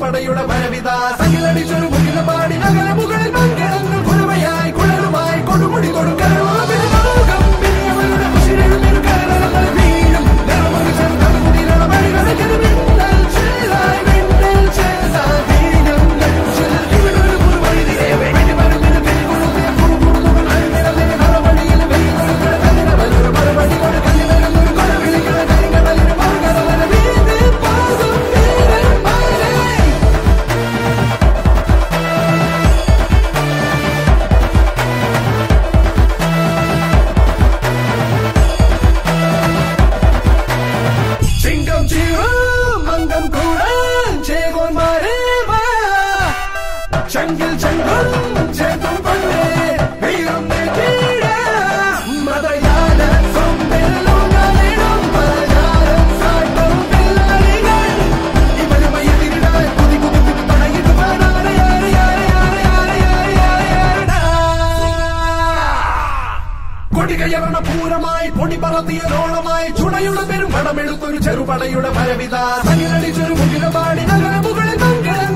ചെറുപടയുടെ വരവിത സകിലടിച്ചൊരു മുകില പാടി നഗര മുകളിൽ മംഗളങ്ങൾ കുലമയായി കുഴലുമായി കൊടുമുടി കൊടുക്കലും ചിങ്കം ചീറും മംഗം കൂടാൻ ചേകോന്മാരെ വാ. ചങ്കിൽ ചങ്കും ചേർത്തും പണ്ടേ വീറും നെറ്റിയിട. മതയാന സൊമ്പെല്ലോങ്ങലിടും പലചാരം സാട്ടും പിള്ളാരികൾ. ഇവരുമായി എതിരിടാൻ കുതി കുതി കുതി പടയിട്ട് പാടാൻ യാരെ യാരെ യാരെ യാരെ യാരെ യാരെ യാരെടാ. കൊടികയറണ പൂരമായി പൊടി പറത്തിയൊരോളമായി ചുണയുടെ പെരും പടമെടുത്തൊരു ചെറുപടയുടെ ഭരവിത സകിലടിച്ചൊരു മുകില പാടി നഗര മുകളിൽ മംഗള